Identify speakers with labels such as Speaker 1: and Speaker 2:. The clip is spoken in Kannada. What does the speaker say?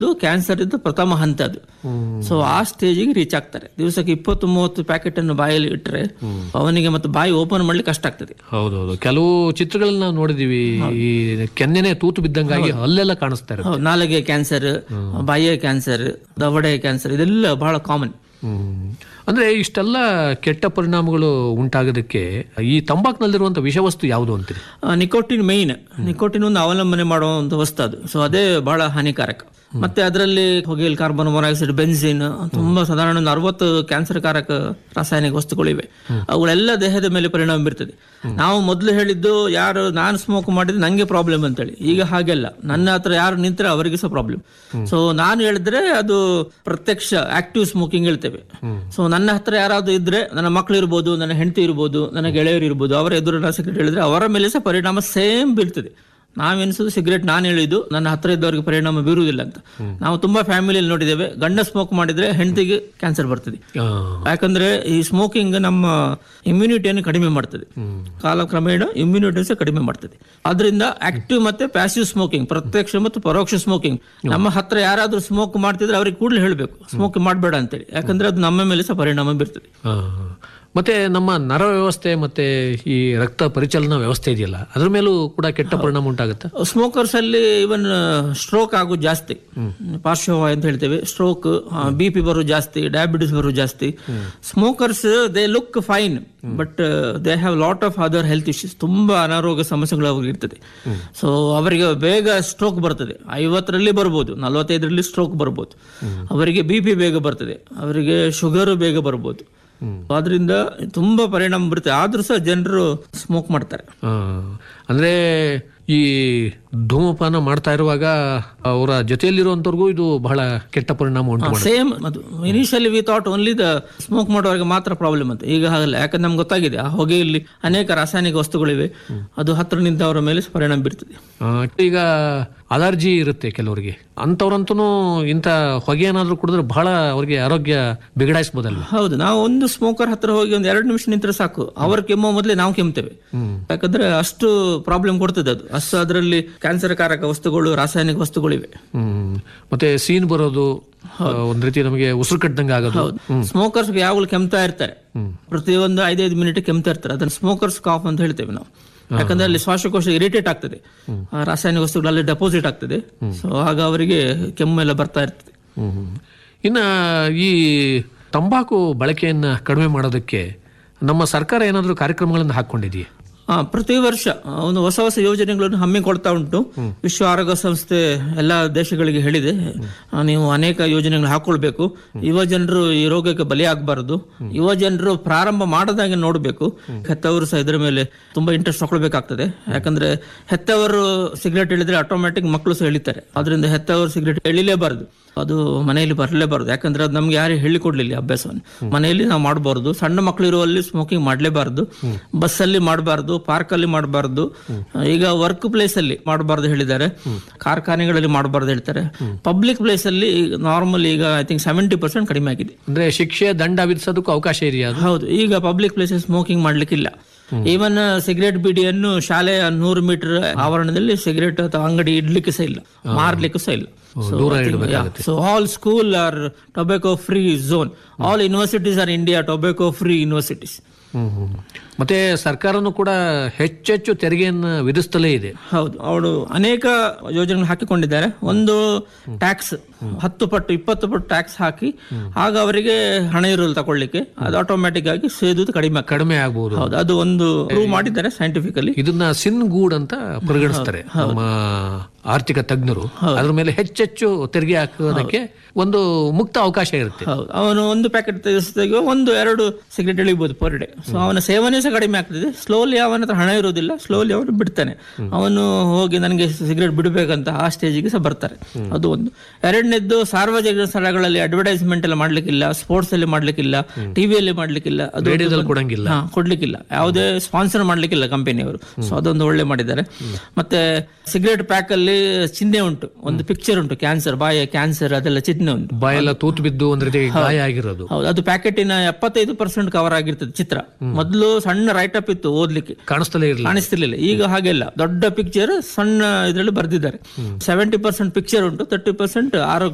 Speaker 1: ಬಂದ್ಬಿಟ್ಟು ಕ್ಯಾನ್ಸರ್ ಇದ್ದು ಪ್ರಥಮ ಹಂತ ಅದು ಸೊ ಆ ಸ್ಟೇಜಿಗೆ ರೀಚ್ ಆಗ್ತಾರೆ ದಿವಸಕ್ಕೆ ಇಪ್ಪತ್ತು ಮೂವತ್ತು ಪ್ಯಾಕೆಟ್ ಅನ್ನು ಬಾಯಲ್ಲಿ ಇಟ್ಟರೆ ಅವನಿಗೆ ಮತ್ತೆ ಬಾಯಿ ಓಪನ್ ಮಾಡ್ಲಿಕ್ಕೆ ಕಷ್ಟ ಆಗ್ತದೆ
Speaker 2: ಹೌದೌದು ಕೆಲವು ಚಿತ್ರಗಳನ್ನ ನಾವು ನೋಡಿದೀವಿ ಈ ಕೆನ್ನೆನೆ ತೂತು ಬಿದ್ದಂಗಾಗಿ ಅಲ್ಲೆಲ್ಲ ಕಾಣಿಸ್ತಾ ಇರುತ್ತೆ
Speaker 1: ಹೌದು, ನಾಲಿಗೆ ಕ್ಯಾನ್ಸರ್ ಬಾಯಿಯ ಕ್ಯಾನ್ಸರ್ ದವಡೆ ಕ್ಯಾನ್ಸರ್ ಇದೆಲ್ಲ ಬಹಳ ಕಾಮನ್
Speaker 2: ಹ್ಮ್. ಅಂದ್ರೆ ಇಷ್ಟೆಲ್ಲ ಕೆಟ್ಟ ಪರಿಣಾಮಗಳು ಉಂಟಾಗೋದಕ್ಕೆ ಈ ತಂಬಾಕ್ನಲ್ಲಿರುವಂತ ವಿಷವಸ್ತು ಯಾವುದು ಅಂತೀರಿ
Speaker 1: ನಿಕೋಟಿನ್ ಮೇಯ್ನ್ ನಿಕೋಟಿನ್ ಒಂದು ಅವಲಂಬನೆ ಮಾಡುವಂತ ವಸ್ತು ಅದು ಸೊ ಅದೇ ಬಹಳ ಹಾನಿಕಾರಕ ಮತ್ತೆ ಅದರಲ್ಲಿ ಹೊಗೆಲ್ ಕಾರ್ಬನ್ ಮೊನಾಕ್ಸೈಡ್ ಬೆನ್ಸಿನ್ ತುಂಬಾ ಸಾಧಾರಣ ಒಂದು ಅರವತ್ತು ಕ್ಯಾನ್ಸರ್ ಕಾರಕ ರಾಸಾಯನಿಕ ವಸ್ತುಗಳಿವೆ ಅವುಗಳೆಲ್ಲ ದೇಹದ ಮೇಲೆ ಪರಿಣಾಮ ಬೀರ್ತದೆ ನಾವು ಮೊದಲು ಹೇಳಿದ್ದು ಯಾರು ನಾನು ಸ್ಮೋಕ್ ಮಾಡಿದ್ರೆ ನಂಗೆ ಪ್ರಾಬ್ಲಮ್ ಅಂತೇಳಿ ಈಗ ಹಾಗೆಲ್ಲ ನನ್ನ ಹತ್ರ ಯಾರು ನಿಂತರೆ ಅವರಿಗೆ ಸಹ ಪ್ರಾಬ್ಲಮ್ ಸೊ ನಾನು ಹೇಳಿದ್ರೆ ಅದು ಪ್ರತ್ಯಕ್ಷ ಆಕ್ಟಿವ್ ಸ್ಮೋಕಿಂಗ್ ಹೇಳ್ತೇವೆ ಸೊ ನನ್ನ ಹತ್ರ ಯಾರಾದ್ರೂ ಇದ್ರೆ ನನ್ನ ಮಕ್ಕಳು ಇರ್ಬೋದು ನನ್ನ ಹೆಂಡತಿ ಇರ್ಬೋದು ನನ್ನ ಗೆಳೆಯರು ಇರ್ಬೋದು ಅವರ ಎದುರು ನಾನು ಸಿಗರೇಟ್ ಹೇಳಿದ್ರೆ ಅವರ ಮೇಲೆ ಸಹ ಪರಿಣಾಮ ಸೇಮ್ ಬೀಳ್ತದೆ ನಾವೆನಿಸೋದು ಸಿಗರೇಟ್ ನಾನು ಹೇಳಿದ್ದು ನನ್ನ ಹತ್ರ ಇದ್ದವರಿಗೆ ಪರಿಣಾಮ ಬೀರುವುದಿಲ್ಲ ಅಂತ ನಾವು ತುಂಬಾ ಫ್ಯಾಮಿಲಿಯಲ್ಲಿ ನೋಡಿದ್ದೇವೆ ಗಂಡ ಸ್ಮೋಕ್ ಮಾಡಿದ್ರೆ ಹೆಂಡತಿಗೆ ಕ್ಯಾನ್ಸರ್ ಬರ್ತದೆ
Speaker 2: ಆ,
Speaker 1: ಯಾಕಂದ್ರೆ ಈ ಸ್ಮೋಕಿಂಗ್ ನಮ್ಮ ಇಮ್ಯುನಿಟಿಯನ್ನು ಕಡಿಮೆ ಮಾಡ್ತದೆ ಕಾಲಕ್ರಮೇಣ ಇಮ್ಯುನಿಟಿ ಸಹ ಕಡಿಮೆ ಮಾಡ್ತದೆ ಅದರಿಂದ ಆಕ್ಟಿವ್ ಮತ್ತೆ ಪ್ಯಾಸಿವ್ ಸ್ಮೋಕಿಂಗ್ ಪ್ರತ್ಯಕ್ಷ ಮತ್ತು ಪರೋಕ್ಷ ಸ್ಮೋಕಿಂಗ್ ನಮ್ಮ ಹತ್ರ ಯಾರಾದ್ರೂ ಸ್ಮೋಕ್ ಮಾಡ್ತಿದ್ರೆ ಅವ್ರಿಗೆ ಕೂಡಲೇ ಹೇಳಬೇಕು ಸ್ಮೋಕ್ ಮಾಡಬೇಡ ಅಂತೇಳಿ ಯಾಕಂದ್ರೆ ಅದು ನಮ್ಮ ಮೇಲೆ ಸಹ ಪರಿಣಾಮ ಬೀರ್ತದೆ
Speaker 2: ಆ. ಮತ್ತೆ ನಮ್ಮ ನರ ವ್ಯವಸ್ಥೆ ಮತ್ತೆ ಈ ರಕ್ತ ಪರಿಚಲನಾ ವ್ಯವಸ್ಥೆ ಇದೆಯಲ್ಲ ಅದ್ರ ಮೇಲೂ ಕೂಡ ಕೆಟ್ಟ ಪರಿಣಾಮ ಉಂಟಾಗುತ್ತೆ
Speaker 1: ಸ್ಮೋಕರ್ಸ್ ಅಲ್ಲಿ ಇವನ್ ಸ್ಟ್ರೋಕ್ ಆಗೋದು ಜಾಸ್ತಿ ಪಾರ್ಶ್ವವಾಯು ಅಂತ ಹೇಳ್ತೇವೆ ಸ್ಟ್ರೋಕ್ ಬಿ ಪಿ ಬರೋದು ಜಾಸ್ತಿ ಡಯಾಬಿಟಿಸ್ ಬರೋದು ಜಾಸ್ತಿ smokers they look fine but they have lot of other health issues ತುಂಬಾ ಅನಾರೋಗ್ಯ ಸಮಸ್ಯೆಗಳು ಅವ್ರಿಗೆ ಇರ್ತದೆ ಸೊ ಅವರಿಗೆ ಬೇಗ ಸ್ಟ್ರೋಕ್ ಬರ್ತದೆ ಐವತ್ತರಲ್ಲಿ ಬರ್ಬೋದು ನಲವತ್ತೈದರಲ್ಲಿ ಸ್ಟ್ರೋಕ್ ಬರ್ಬೋದು ಅವರಿಗೆ ಬಿ ಪಿ ಬೇಗ ಬರ್ತದೆ ಅವರಿಗೆ ಶುಗರ್ ಬೇಗ ಬರ್ಬೋದು ಆದ್ರಿಂದ ತುಂಬಾ ಪರಿಣಾಮ ಬೀರುತ್ತೆ ಆದ್ರೂ ಸಹ ಜನರು ಸ್ಮೋಕ್ ಮಾಡ್ತಾರೆ
Speaker 2: ಆ, ಅಂದ್ರೆ ಈ ಧೂಮಪಾನ ಮಾಡ್ತಾ ಇರುವಾಗ ಅವರ ಜೊತೆಯಲ್ಲಿರುವಂತವ್ರಿಗೂ ಇದು ಬಹಳ ಕೆಟ್ಟ ಪರಿಣಾಮ ಉಂಟು ಮಾಡುತ್ತೆ
Speaker 1: ಸೇಮ್ ಅದು initially we thought only the smoke ಮಾಡೋರಿಗೆ ಮಾತ್ರ ಪ್ರಾಬ್ಲಮ್ ಅಂತ ಈಗ ಹಾಗಲ್ಲ ಯಾಕಂದ್ರೆ ನಮ್ಗೆ ಗೊತ್ತಾಗಿದೆ ಆ ಹೊಗೆಯಲ್ಲಿ ಅನೇಕ ರಾಸಾಯನಿಕ ವಸ್ತುಗಳಿವೆ ಅದು ಹತ್ರ ನಿಂತವರ ಮೇಲೆ ಪರಿಣಾಮ ಬೀರ್ತದೆ
Speaker 2: ಆ, ಈಗ ಅಲರ್ಜಿ ಇರುತ್ತೆ ಕೆಲವರಿಗೆ ಅಂಥವ್ರಂತೂ ಇಂಥ ಹೊಗೆ ಏನಾದ್ರೂ ಕುಡಿದ್ರೆ ಬಹಳ ಅವ್ರಿಗೆ ಆರೋಗ್ಯ ಬಿಗಡಾಯಿಸ್ಬೋದಲ್ವ
Speaker 1: ಹೌದು ನಾವು ಒಂದು ಸ್ಮೋಕರ್ ಹತ್ರ ಹೋಗಿ ಒಂದು ಎರಡು ನಿಮಿಷ ನಿಂತರೆ ಸಾಕು ಅವ್ರ ಕೆಮ್ಮೋ ಮೊದಲೇ ನಾವು ಕೆಮ್ತೇವೆ ಯಾಕಂದ್ರೆ ಅಷ್ಟು ಪ್ರಾಬ್ಲಮ್ ಕೊಡ್ತದೆ ಅದು ಅಷ್ಟು ಅದರಲ್ಲಿ ಕ್ಯಾನ್ಸರ್ ಕಾರಕ ವಸ್ತುಗಳು ರಾಸಾಯನಿಕ ವಸ್ತುಗಳಿವೆ
Speaker 2: ಹ್ಮ್ ಮತ್ತೆ ಸೀನ್ ಬರೋದು ಆ, ಒಂದ್ ರೀತಿ ನಮಗೆ ಉಸಿರು ಕಟ್ಟದಂಗೆ ಆಗೋದು
Speaker 1: ಸ್ಮೋಕರ್ಸ್ ಯಾವಾಗಲೂ ಕೆಮ್ತಾ ಇರ್ತಾರೆ ಪ್ರತಿಯೊಂದು ಐದೈದು ಮಿನಿಟ್ ಕೆಮ್ತಾ ಇರ್ತಾರೆ ಅದನ್ನ ಸ್ಮೋಕರ್ಸ್ ಕಾಫ್ ಅಂತ ಹೇಳ್ತೇವೆ ನಾವು ಯಾಕಂದ್ರೆ ಅಲ್ಲಿ ಶ್ವಾಸಕೋಶ ಇರಿಟೇಟ್ ಆಗ್ತದೆ ಆ ರಾಸಾಯನಿಕ ವಸ್ತುಗಳಲ್ಲಿ ಡೆಪಾಸಿಟ್ ಆಗ್ತದೆ ಸೊ ಆಗ ಅವರಿಗೆ ಕೆಮ್ಮು ಎಲ್ಲ ಬರ್ತಾ ಇರ್ತದೆ
Speaker 2: ಹ್ಮ್ ಹ್ಮ್. ಇನ್ನ ಈ ತಂಬಾಕು ಬಳಕೆಯನ್ನ ಕಡಿಮೆ ಮಾಡೋದಕ್ಕೆ ನಮ್ಮ ಸರ್ಕಾರ ಏನಾದರೂ ಕಾರ್ಯಕ್ರಮಗಳನ್ನು ಹಾಕೊಂಡಿದೆಯೇ
Speaker 1: ಆ, ಪ್ರತಿ ವರ್ಷ ಆ, ಒಂದು ಹೊಸ ಹೊಸ ಯೋಜನೆಗಳನ್ನು ಹಮ್ಮಿಕೊಳ್ತಾ ಉಂಟು ವಿಶ್ವ ಆರೋಗ್ಯ ಸಂಸ್ಥೆ ಎಲ್ಲ ದೇಶಗಳಿಗೆ ಹೇಳಿದೆ ಆ, ನೀವು ಅನೇಕ ಯೋಜನೆಗಳು ಹಾಕೊಳ್ಬೇಕು ಯುವ ಜನರು ಈ ರೋಗಕ್ಕೆ ಬಲಿಯಾಗಬಾರದು ಯುವ ಜನರು ಪ್ರಾರಂಭ ಮಾಡದಾಗೆ ನೋಡಬೇಕು ಹೆತ್ತವರು ಸಹ ಇದರ ಮೇಲೆ ತುಂಬಾ ಇಂಟ್ರೆಸ್ಟ್ ತಗೊಳ್ಬೇಕಾಗ್ತದೆ ಯಾಕಂದ್ರೆ ಹೆತ್ತವರು ಸಿಗರೇಟ್ ಹೇಳಿದ್ರೆ ಆಟೋಮ್ಯಾಟಿಕ್ ಮಕ್ಕಳು ಸಹ ಎಳಿತಾರೆ ಅದರಿಂದ ಹೆತ್ತವರು ಸಿಗರೇಟ್ ಎಳಿಲೇಬಾರದು ಅದು ಮನೆಯಲ್ಲಿ ಬರಲೇಬಾರದು ಯಾಕಂದ್ರೆ ಅದು ನಮ್ಗೆ ಯಾರು ಹೇಳಿಕೊಡ್ಲಿಲ್ಲ ಈ ಅಭ್ಯಾಸವನ್ನು ಮನೆಯಲ್ಲಿ ನಾವು ಮಾಡಬಾರ್ದು ಸಣ್ಣ ಮಕ್ಕಳು ಇರುವಲ್ಲಿ ಸ್ಮೋಕಿಂಗ್ ಮಾಡಲೇಬಾರದು ಬಸ್ಸಲ್ಲಿ ಮಾಡಬಾರ್ದು ಪಾರ್ಕ್ ಅಲ್ಲಿ ಮಾಡಬಾರ್ದು ಈಗ ವರ್ಕ್ ಪ್ಲೇಸ್ ಅಲ್ಲಿ ಮಾಡಬಾರ್ದು ಹೇಳಿದ್ದಾರೆ ಕಾರ್ಖಾನೆಗಳಲ್ಲಿ ಮಾಡಬಾರ್ದು ಹೇಳ್ತಾರೆ ಪಬ್ಲಿಕ್ ಪ್ಲೇಸ್ ಅಲ್ಲಿ ನಾರ್ಮಲ್ ಈಗ ಐ ಥಿಂಕ್ ಸೆವೆಂಟಿ ಪರ್ಸೆಂಟ್ ಕಡಿಮೆ ಆಗಿದೆ
Speaker 2: ಅಂದ್ರೆ ಶಿಕ್ಷೆ ದಂಡ ವಿಧಿಸೋದಕ್ಕೂ ಅವಕಾಶ ಇದೆಯಾ ಅದು
Speaker 1: ಹೌದು ಈಗ ಪಬ್ಲಿಕ್ ಪ್ಲೇಸಸ್ ಸ್ಮೋಕಿಂಗ್ ಮಾಡ್ಲಿಕ್ಕಿಲ್ಲ ಈವನ್ ಸಿಗರೇಟ್ ಬಿಡಿಯನ್ನು ಶಾಲೆಯ ನೂರು ಮೀಟರ್ ಆವರಣದಲ್ಲಿ ಸಿಗರೇಟ್ ಅಥವಾ ಅಂಗಡಿ ಇಡ್ಲಿಕ್ಕೆ ಸಹ ಇಲ್ಲ ಮಾರ್ಲಿಕ್ಕೂ ಸಹ ಇಲ್ಲ
Speaker 2: ದೂರ ಇಡಬೇಕಾಗುತ್ತೆ
Speaker 1: so all school are tobacco free zone all universities are India tobacco free universities
Speaker 2: hmm hmm. ಮತ್ತೆ ಸರ್ಕಾರನು ಕೂಡ ಹೆಚ್ಚೆಚ್ಚು ತೆರಿಗೆಯನ್ನ ವಿಧಿಸ್ತಲೇ ಇದೆ
Speaker 1: ಹೌದು ಅವರು ಅನೇಕ ಯೋಜನೆಗಳು ಹಾಕಿಕೊಂಡಿದ್ದಾರೆ ಒಂದು ಟ್ಯಾಕ್ಸ್ ಹತ್ತು ಪಟ್ಟು ಇಪ್ಪತ್ತು ಪಟ್ಟು ಟ್ಯಾಕ್ಸ್ ಹಾಕಿ ಆಗ ಅವರಿಗೆ ಹಣ ಇರಲು ತಗೊಳ್ಳಿಕ್ಕೆ ಅದು ಆಟೋಮ್ಯಾಟಿಕ್ ಆಗಿ ಸೇದುದು ಕಡಿಮೆ ಆಗ್ತದೆ.
Speaker 2: ಕಡಿಮೆ ಆಗ್ಬಹುದು
Speaker 1: ಹೌದು ಅದು ಒಂದು ಪ್ರೂವ್ ಮಾಡಿದ್ದಾರೆ ಸೈಂಟಿಫಿಕಲಿ
Speaker 2: ಇದನ್ನ ಸಿನ್ ಗೂಡ್ ಅಂತ ಪರಿಗಣಿಸ್ತಾರೆ ನಮ್ಮ ಆರ್ಥಿಕ ತಜ್ಞರು ಅದ್ರ ಮೇಲೆ ಹೆಚ್ಚೆಚ್ಚು ತೆರಿಗೆ ಹಾಕೋದಕ್ಕೆ ಒಂದು ಮುಕ್ತ ಅವಕಾಶ ಇರುತ್ತೆ
Speaker 1: ಹೌದು ಅವನು ಒಂದು ಪ್ಯಾಕೆಟ್ ತೆಗೆಸಿದಾಗ ಒಂದು ಎರಡು ಸಿಗರೇಟ್ ಎಳಿಬಹುದು ಪರ್ ಡೇ ಸೊ ಅವನ ಸೇವನೆ ಸಹ ಕಡಿಮೆ ಆಗ್ತದೆ ಸ್ಲೋಲಿ ಅವನ ಹತ್ರ ಹಣ ಇರೋದಿಲ್ಲ ಸ್ಲೋಲಿ ಅವನು ಬಿಡ್ತಾನೆ ಅವನು ಹೋಗಿ ನನಗೆ ಸಿಗರೇಟ್ ಬಿಡಬೇಕಂತ ಆ ಸ್ಟೇಜಿಗೆ ಸಹ ಬರ್ತಾರೆ ಅದು ಒಂದು ಎರಡನೇದ್ದು ಸಾರ್ವಜನಿಕ ಸ್ಥಳಗಳಲ್ಲಿ ಅಡ್ವರ್ಟೈಸ್ಮೆಂಟ್ ಎಲ್ಲ ಮಾಡ್ಲಿಕ್ಕಿಲ್ಲ ಸ್ಪೋರ್ಟ್ಸ್ ಅಲ್ಲಿ ಮಾಡ್ಲಿಕ್ಕಿಲ್ಲ ಟಿವಿಯಲ್ಲಿ ಮಾಡ್ಲಿಕ್ಕಿಲ್ಲ ಅದು
Speaker 2: ರೇಡಿಯೋದಲ್ಲಿ ಕೊಡಂಗಿಲ್ಲ
Speaker 1: ಹಾ, ಕೊಡ್ಲಿಕ್ಕಿಲ್ಲ ಯಾವುದೇ ಸ್ಪಾನ್ಸರ್ ಮಾಡ್ಲಿಕ್ಕಿಲ್ಲ ಕಂಪನಿಯವರು ಸೊ ಅದೊಂದು ಒಳ್ಳೆ ಮಾಡಿದ್ದಾರೆ ಮತ್ತೆ ಸಿಗರೇಟ್ ಪ್ಯಾಕ್ ಅಲ್ಲಿ ಚಿಹ್ನೆ ಉಂಟು ಒಂದು ಪಿಕ್ಚರ್ ಉಂಟು ಕ್ಯಾನ್ಸರ್ ಬಾಯ ಕ್ಯಾನ್ಸರ್ ಅದೆಲ್ಲ ಚಿಹ್ನೆ ಉಂಟು
Speaker 2: ಬಾಯೆಲ್ಲ ತೂತು ಬಿದ್ದು ಒಂದ್ ರೀತಿ ಗಾಯ ಆಗಿರೋದು
Speaker 1: ಹೌದು ಅದು ಪ್ಯಾಕೆಟಿನ ಎಪ್ಪತ್ತೈದು ಪರ್ಸೆಂಟ್ ಕವರ್ ಆಗಿರ್ತದೆ ಚಿತ್ರ ಮೊದಲು ಸಣ್ಣ ರೈಟ್ ಅಪ್ ಇತ್ತು ಓದ್ಲಿಕ್ಕೆ
Speaker 2: ಕಾಣಿಸ್ತಲೇ ಇರಲಿಲ್ಲ
Speaker 1: ಕಾಣಿಸ್ತಿರ್ಲಿಲ್ಲ ಈಗ ಹಾಗೆಲ್ಲ ದೊಡ್ಡ ಪಿಕ್ಚರ್ ಸಣ್ಣ ಇದರಲ್ಲಿ ಬರ್ದಿದ್ದಾರೆ ಸೆವೆಂಟಿ ಪರ್ಸೆಂಟ್ ಪಿಕ್ಚರ್ ಉಂಟು ತರ್ಟಿ ಪರ್ಸೆಂಟ್ ಆರೋಗ್ಯ